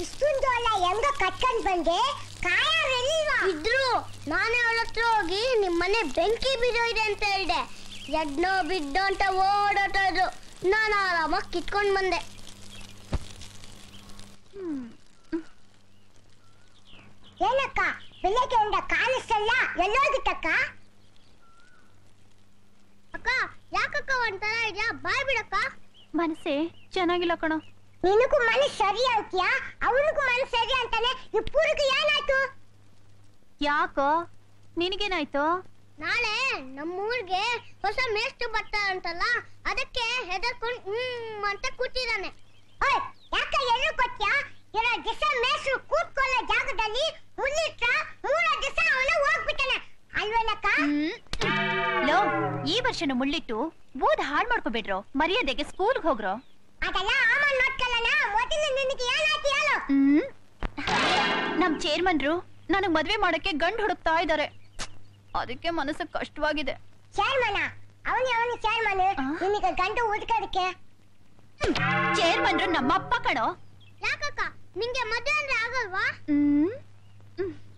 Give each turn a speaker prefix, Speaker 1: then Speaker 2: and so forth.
Speaker 1: ಇಷ್ಟೊಂದು ಅಲ್ಲ ಹೆಂಗ ಕಟ್ಕೊಂಡ್ ಬಂದೆ ಕಾಯವಿಲ್ವಾ
Speaker 2: ಇದ್ರು ನಾನೇ ಅವಳ ಹತ್ರ ಹೋಗಿ ನಿಮ್ ಮನೆ ಬೆಂಕಿ ಬಿದ್ದೋಯ್ದೆ ಅಂತ ಹೇಳ್ದೆ ಎಡ್ನೋ ಬಿದ್ದೋ ಅಂತ ಓಡಾಟ ಇದ್ರು ನಾನು ಆರಾಮಾಗಿ ಕಿತ್ಕೊಂಡ್ ಬಂದೆ
Speaker 1: ಏನಕ್ಕ ಬೆಳಗ್ಗೆಯಿಂದ ಕಾಣಿಸ್ತಲ್ಲ ಎಲ್ಲೋಗಿತ್ತಕ್ಕ
Speaker 2: ಅಕ್ಕ ಯಾಕಕ್ಕ ಒಂಥರ ಇದ್ಯಾ ಬಾಯ್ ಬಿಡಕ್ಕ
Speaker 3: ಮನಸ್ಸೇ ಚೆನ್ನಾಗಿಲ್ಲ ಕಣೋ
Speaker 1: ನಿನಗೂ ಮನಸ್ಸು ಸರಿ ಅಂತೀಯಾ ಅವನಿಗೂ ಮನಸ್ಸು ಸರಿ ಅಂತಾನೆ ಇಬ್ಬರಿಗೂ ಏನಾಯ್ತು
Speaker 3: ಯಾಕೋ ನಿನಗೇನಾಯ್ತು
Speaker 2: ನಾಳೆ ನಮ್ಮೂರ್ಗೆ ಹೊಸ ಮೇಷ್ಟ್ರು ಬರ್ತಾರಂತಲ್ಲ ಅದಕ್ಕೆ ಹೆದರ್ಕೊಂಡು ಹ್ಮ್ ಅಂತ ಕೂತಿದ್ದಾನೆ
Speaker 1: ಓಯ್ ಯಾಕ ಎಲ್ಲೂ ಕೊಟ್ಯಾ ಇರೋ ದಿವಸ ಮೇಸ್ರು ಕೂತ್ಕೊಳ್ಳೋ ಜಾಗದಲ್ಲಿ ಮುನ್ನಿಟ್ರ ಮೂರ ದಿವಸ ಅವನು ಹೋಗ್ಬಿಟ್ಟನೆ ಅಲ್ವೇನಕ್ಕ
Speaker 3: ಲೋ ಈ ವರ್ಷನ ಮುಳ್ಳಿಟ್ಟು ಓದ್ ಹಾಳ್ ಮಾಡ್ಕೋಬೇಡ್ರೋ ಮರ್ಯಾದೆಗೆ ಸ್ಕೂಲ್ಗೆ ಹೋಗ್ರೋ
Speaker 1: ಅದೆಲ್ಲ ಆಮ ನೋಡ್ಕೊಳ್ಳೋಣ ಮೊದಲು ನಿನಗೆ ಏನಾಯ್ತು ಹೇಳು
Speaker 3: ಹ್ಮ್ ನಮ್ ಚೇರ್ಮನ್ರು ನನಗ್ ಮದ್ವೆ ಮಾಡಕ್ಕೆ ಗಂಡ್ ಹುಡುಕ್ತಾ ಇದಾರೆ ಅದಕ್ಕೆ ಮನಸ್ಸು ಕಷ್ಟವಾಗಿದೆ
Speaker 1: ಚೇರ್ಮನ ಅವನು ಅವನು ಚೇರ್ಮನ್
Speaker 3: ಆ?
Speaker 1: ನಿನಗೆ ಗಂಡು ಹುಡುಕೋದಕ್ಕೆ
Speaker 3: ಚೇರ್ಮನ್ರು ನಮ್ಮಪ್ಪ ಕಣೋ
Speaker 2: ಯಾಕಕ್ಕ ನಿಂಗೆ ಮದ್ವೆ ಅಂದ್ರೆ ಆಗಲ್ವಾ
Speaker 3: ಹ್ಮ್ ಹ್ಮ್.